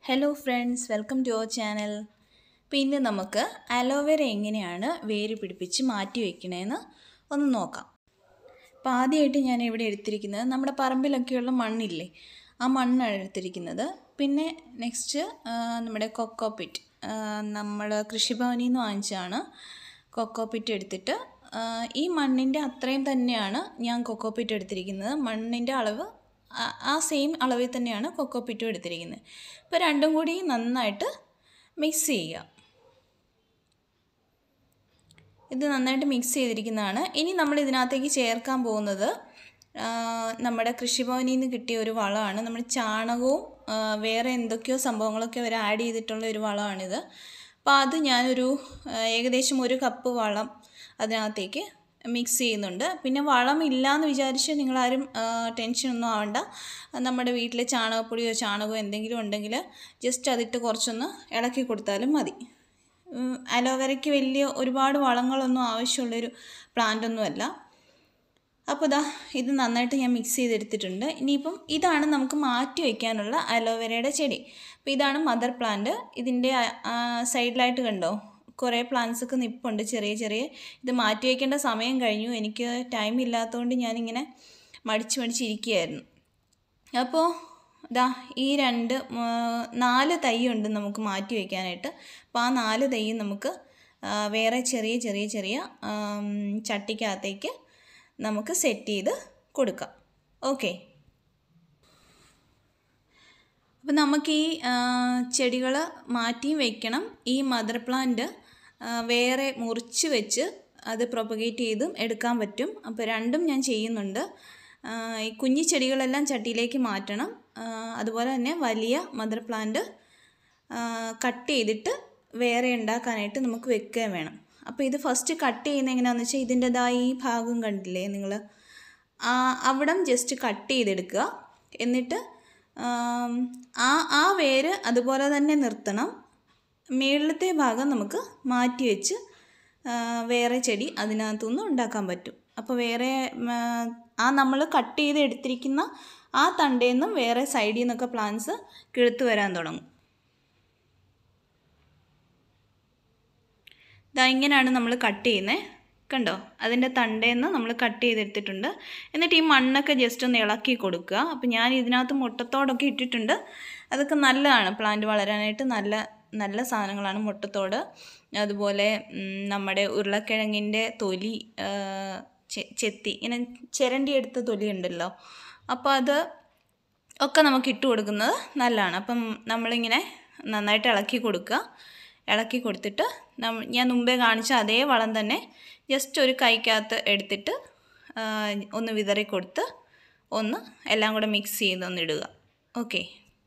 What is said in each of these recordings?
hello friends welcome to our channel അപ്പോൾ ഇന്ന് നമുക്ക് അലോവേര എങ്ങനെയാണ് വേര് പിടിപ്പിച്ച് മാറ്റി വയ്ക്കണേന്ന് ഒന്ന് നോക്കാം അപ്പോൾ ആദ്യമായിട്ട് ഞാൻ ഇവിടെ എടുത്തിരിക്കുന്നത് നമ്മുടെ പറമ്പിലൊക്കെയുള്ള മണ്ണില്ലേ ആ മണ്ണാണ് എടുത്തിരിക്കുന്നത് പിന്നെ നെക്സ്റ്റ് നമ്മുടെ കൊക്കോപിറ്റ് നമ്മൾ കൃഷിഭവനിൽ നിന്ന് വാങ്ങിച്ചതാണ് കൊക്കോപിറ്റ് എടുത്തിട്ട് ആ, ഈ മണ്ണിൻ്റെ അത്രയും തന്നെയാണ് ഞാൻ കൊക്കോപിറ്റ് എടുത്തിരിക്കുന്നത് മണ്ണിൻ്റെ അളവ് ആ- ആ സെയിം അളവിൽ തന്നെയാണ് കൊക്കോപിറ്റും എടുത്തിരിക്കുന്നത് ഇപ്പോൾ രണ്ടും കൂടി നന്നായിട്ട് മിക്സ് ചെയ്യുക ഇത് നന്നായിട്ട് മിക്സ് ചെയ്തിരിക്കുന്നതാണ് ഇനി നമ്മൾ ഇതിനകത്തേക്ക് ചേർക്കാൻ പോകുന്നത് ആ, നമ്മുടെ കൃഷിഭവനിൽ നിന്ന് കിട്ടിയ ഒരു വളമാണ് നമ്മൾ ചാണകവും ആ, വേറെ എന്തൊക്കെയോ സംഭവങ്ങളൊക്കെ അവർ ആഡ് ചെയ്തിട്ടുള്ള ഒരു വളമാണിത് അപ്പോൾ അത് ഞാനൊരു ആ, ഏകദേശം ഒരു കപ്പ് വളം അതിനകത്തേക്ക് മിക്സ് ചെയ്യുന്നുണ്ട് പിന്നെ വളം ഇല്ലയെന്ന് വിചാരിച്ച് നിങ്ങളാരും ടെൻഷനൊന്നും ആവണ്ട നമ്മുടെ വീട്ടിൽ ചാണകപ്പൊടിയോ ചാണകമോ എന്തെങ്കിലും ഉണ്ടെങ്കിൽ ജസ്റ്റ് അതിട്ട് കുറച്ചൊന്ന് ഇളക്കി കൊടുത്താലും മതി ഉം, അലോവേരയ്ക്ക് വലിയ ഒരുപാട് വളങ്ങളൊന്നും ആവശ്യമുള്ളൊരു പ്ലാന്റൊന്നുമല്ല അപ്പോൾ ഇതാ ഇത് നന്നായിട്ട് ഞാൻ മിക്സ് ചെയ്തെടുത്തിട്ടുണ്ട് ഇനിയിപ്പം ഇതാണ് നമുക്ക് മാറ്റി വയ്ക്കാനുള്ള അലോവേരയുടെ ചെടി അപ്പോൾ ഇതാണ് മദർ പ്ലാന്റ് ഇതിൻ്റെ സൈഡിലായിട്ട് കണ്ടോ കുറേ പ്ലാന്റ്സ് ഒക്കെ നിപ്പുണ്ട് ചെറിയ ചെറിയ ഇത് മാറ്റി വയ്ക്കേണ്ട സമയം കഴിഞ്ഞു എനിക്ക് ടൈം ഇല്ലാത്തതുകൊണ്ട് ഞാനിങ്ങനെ മടിച്ച് മടിച്ചിരിക്കുകയായിരുന്നു അപ്പോൾ ദാ ഈ രണ്ട് മൂ- നാല് തൈയുണ്ട് നമുക്ക് മാറ്റി വയ്ക്കാനായിട്ട് അപ്പോൾ ആ നാല് തൈയും നമുക്ക് ആ, വേറെ ചെറിയ ചെറിയ ചെറിയ ആം, ചട്ടിക്കകത്തേക്ക് നമുക്ക് സെറ്റ് ചെയ്ത് കൊടുക്കാം ഓക്കെ അപ്പോൾ നമുക്ക് ഈ ചെടികൾ മാറ്റിയും വെക്കണം ഈ മദർ പ്ലാന്റ് വേറെ മുറിച്ച് വെച്ച് അത് പ്രൊപ്പഗേറ്റ് ചെയ്തും എടുക്കാൻ പറ്റും അപ്പോൾ രണ്ടും ഞാൻ ചെയ്യുന്നുണ്ട് ആ, ഈ കുഞ്ഞി ചെടികളെല്ലാം ചട്ടിയിലേക്ക് മാറ്റണം ആ, അതുപോലെ തന്നെ വലിയ മദർ പ്ലാന്റ് കട്ട് ചെയ്തിട്ട് വേറെ ഉണ്ടാക്കാനായിട്ട് നമുക്ക് വെക്കുകയും വേണം അപ്പോൾ ഇത് ഫസ്റ്റ് കട്ട് ചെയ്യുന്നത് എങ്ങനെയാണെന്ന് വെച്ചാൽ ഇതിൻ്റെതായ ഈ ഭാഗം കണ്ടില്ലേ നിങ്ങൾ അവിടം ജസ്റ്റ് കട്ട് ചെയ്തെടുക്കുക എന്നിട്ട് ആം, ആ ആ വേര് അതുപോലെ തന്നെ നിർത്തണം മേളിലത്തെ ഭാഗം നമുക്ക് മാറ്റി വെച്ച് ആ, വേറെ ചെടി അതിനകത്തുനിന്ന് ഉണ്ടാക്കാൻ പറ്റും അപ്പോൾ വേറെ ഉം, ആ നമ്മൾ കട്ട് ചെയ്ത് എടുത്തിരിക്കുന്ന ആ തണ്ടയിൽ നിന്നും വേറെ സൈഡിൽ നിന്നൊക്കെ പ്ലാന്റ്സ് കിളുത്ത് വരാൻ തുടങ്ങും ഇതാ ഇങ്ങനെയാണ് നമ്മൾ കട്ട് ചെയ്യുന്നത് കണ്ടോ അതിൻ്റെ തണ്ടയിൽ നിന്ന് നമ്മൾ കട്ട് ചെയ്തെടുത്തിട്ടുണ്ട് എന്നിട്ട് ഈ മണ്ണൊക്കെ ജസ്റ്റ് ഒന്ന് ഇളക്കി കൊടുക്കുക അപ്പോൾ ഞാൻ ഇതിനകത്ത് മുട്ടത്തോടൊക്കെ ഇട്ടിട്ടുണ്ട് അതൊക്കെ നല്ലതാണ് പ്ലാന്റ് വളരാനായിട്ട് നല്ല നല്ല സാധനങ്ങളാണ് മുട്ടത്തോട് അതുപോലെ ഉം, നമ്മുടെ ഉരുളക്കിഴങ്ങിൻ്റെ തൊലി ആ, ചെ- ചെത്തി ഇങ്ങനെ ചിരണ്ടി എടുത്ത തൊലി ഉണ്ടല്ലോ അപ്പോൾ അത് ഒക്കെ നമുക്ക് ഇട്ട് കൊടുക്കുന്നത് നല്ലതാണ് അപ്പം നമ്മളിങ്ങനെ നന്നായിട്ട് ഇളക്കി കൊടുക്കുക ഇളക്കി കൊടുത്തിട്ട് നമ്മ ഞാൻ മുമ്പേ കാണിച്ച അതേ വളം തന്നെ ജസ്റ്റ് ഒരു കൈക്കകത്ത് എടുത്തിട്ട് ആ, ഒന്ന് വിതറി കൊടുത്ത് ഒന്ന് എല്ലാം കൂടെ മിക്സ് ചെയ്തൊന്ന് ഇടുക ഓക്കെ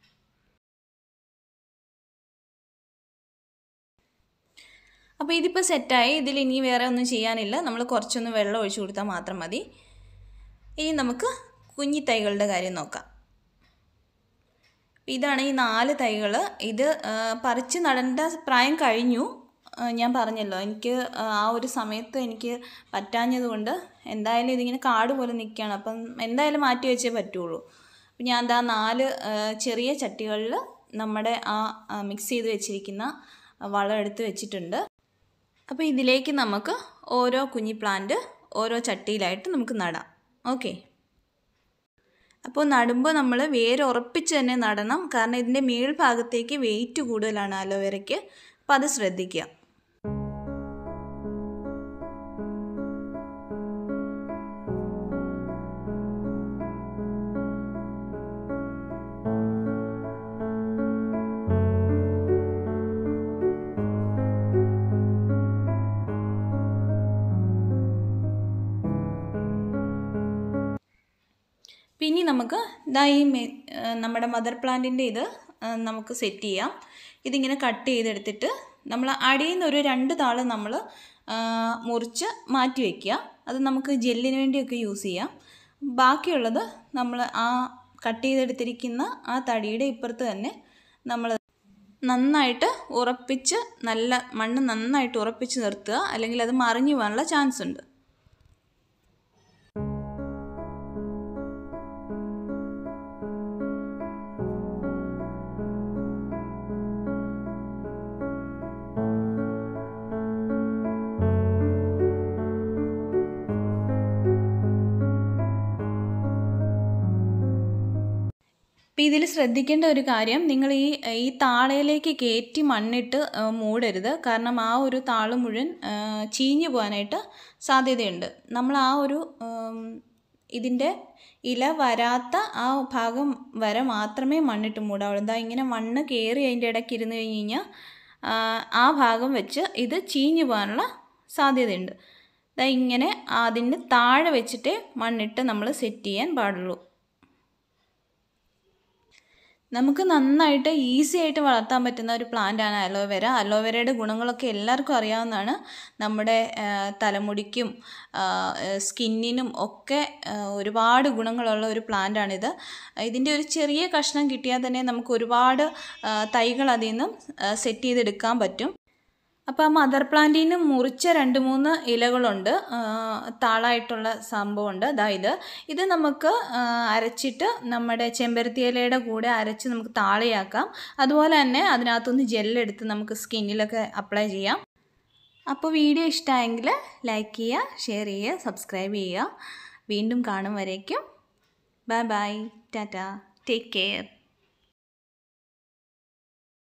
അപ്പോൾ ഇതിപ്പോൾ സെറ്റായി ഇതിൽ ഇനി വേറെ ഒന്നും ചെയ്യാനില്ല നമ്മൾ കുറച്ചൊന്ന് വെള്ളം ഒഴിച്ചു കൊടുത്താൽ മാത്രം മതി ഇനി നമുക്ക് കുഞ്ഞി തൈകളുടെ കാര്യം നോക്കാം ഇതാണ് ഈ നാല് തൈകൾ ഇത് ആ, പറിച്ച് നടേണ്ട പ്രായം കഴിഞ്ഞു ആ, ഞാൻ പറഞ്ഞല്ലോ എനിക്ക് ആ ആ ഒരു സമയത്ത് എനിക്ക് പറ്റാഞ്ഞതുകൊണ്ട് എന്തായാലും ഇതിങ്ങനെ കാട് പോലെ നിൽക്കുകയാണ് അപ്പം എന്തായാലും മാറ്റി വെച്ചേ പറ്റുള്ളൂ അപ്പം ഞാൻ ദാ നാല് ആ, ചെറിയ ചട്ടികളിൽ നമ്മുടെ ആ മിക്സ് ചെയ്ത് വെച്ചിരിക്കുന്ന വളം എടുത്ത് വെച്ചിട്ടുണ്ട് അപ്പോൾ ഇതിലേക്ക് നമുക്ക് ഓരോ കുഞ്ഞി പ്ലാന്റ് ഓരോ ചട്ടിയിലായിട്ട് നമുക്ക് നടാം ഓക്കെ അപ്പോൾ നടുമ്പോൾ നമ്മൾ വേര് ഉറപ്പിച്ച് തന്നെ നടണം കാരണം ഇതിൻ്റെ മേൽഭാഗത്തേക്ക് വെയിറ്റ് കൂടുതലാണ് അലോവേരയ്ക്ക് അപ്പോൾ അത് ശ്രദ്ധിക്കുക പിന്നെ നമുക്ക് ഇതാ ഈ മെ- ആ, നമ്മുടെ മദർ പ്ലാന്റിൻ്റെ ഇത് ആ, നമുക്ക് സെറ്റ് ചെയ്യാം ഇതിങ്ങനെ കട്ട് ചെയ്തെടുത്തിട്ട് നമ്മൾ അടിയിൽ നിന്ന് ഒരു രണ്ട് താള് നമ്മൾ മുറിച്ച് മാറ്റി വയ്ക്കുക അത് നമുക്ക് ജെല്ലിന് വേണ്ടിയൊക്കെ യൂസ് ചെയ്യാം ബാക്കിയുള്ളത് നമ്മൾ ആ കട്ട് ചെയ്തെടുത്തിരിക്കുന്ന ആ തടിയുടെ ഇപ്പുറത്ത് തന്നെ നമ്മൾ നന്നായിട്ട് ഉറപ്പിച്ച് നല്ല മണ്ണ് നന്നായിട്ട് ഉറപ്പിച്ച് നിർത്തുക അല്ലെങ്കിൽ അത് മറിഞ്ഞു പോകാനുള്ള ചാൻസ് ഉണ്ട് അപ്പോൾ ഇതിൽ ശ്രദ്ധിക്കേണ്ട ഒരു കാര്യം നിങ്ങൾ ഈ ഈ താളയിലേക്ക് കയറ്റി മണ്ണിട്ട് ആ, മൂടരുത് കാരണം ആ ഒരു താള് മുഴുവൻ ആ, ചീഞ്ഞു പോകാനായിട്ട് സാധ്യതയുണ്ട് നമ്മൾ ആ ഒരു ഉം, ഇതിൻ്റെ ഇല വരാത്ത ആ ഭാഗം വരെ മാത്രമേ മണ്ണിട്ട് മൂടാവുള്ളൂ എന്താ ഇങ്ങനെ മണ്ണ് കയറി അതിൻ്റെ ഇടയ്ക്ക് ഇരുന്ന് കഴിഞ്ഞ് കഴിഞ്ഞാൽ ആ, ആ ഭാഗം വെച്ച് ഇത് ചീഞ്ഞു പോകാനുള്ള സാധ്യതയുണ്ട് ദാ ഇങ്ങനെ അതിന് താഴെ വെച്ചിട്ടേ മണ്ണിട്ട് നമ്മൾ സെറ്റ് ചെയ്യാൻ പാടുള്ളൂ നമുക്ക് നന്നായിട്ട് ഈസി ആയിട്ട് വളർത്താൻ പറ്റുന്ന ഒരു പ്ലാന്റാണ് അലോവേര അലോവേരയുടെ ഗുണങ്ങളൊക്കെ എല്ലാവർക്കും അറിയാവുന്നതാണ് നമ്മുടെ ആ, തലമുടിക്കും ആ, സ്കിന്നിനും ഒക്കെ ആ, ഒരുപാട് ഗുണങ്ങളുള്ള ഒരു പ്ലാന്റാണിത് ഇതിൻ്റെ ഒരു ചെറിയ കഷ്ണം കിട്ടിയാൽ തന്നെ നമുക്ക് ഒരുപാട് ആ, തൈകൾ അതിൽ നിന്നും സെറ്റ് ചെയ്തെടുക്കാൻ പറ്റും അപ്പോൾ ആ മദർ പ്ലാന്റിൽ നിന്ന് മുറിച്ച രണ്ട് മൂന്ന് ഇലകളുണ്ട് ആ, താളായിട്ടുള്ള സംഭവമുണ്ട് അതായത് ഇത് നമുക്ക് ആ, അരച്ചിട്ട് നമ്മുടെ ചെമ്പരത്തി ഇലയുടെ കൂടെ അരച്ച് നമുക്ക് താളിയാക്കാം അതുപോലെ തന്നെ അതിനകത്തുനിന്ന് ജെല്ലെടുത്ത് നമുക്ക് സ്കിന്നിലൊക്കെ അപ്ലൈ ചെയ്യാം അപ്പോൾ വീഡിയോ ഇഷ്ടമായെങ്കിൽ ലൈക്ക് ചെയ്യുക ഷെയർ ചെയ്യുക സബ്സ്ക്രൈബ് ചെയ്യുക വീണ്ടും കാണും വരേക്കും bye bye tata take care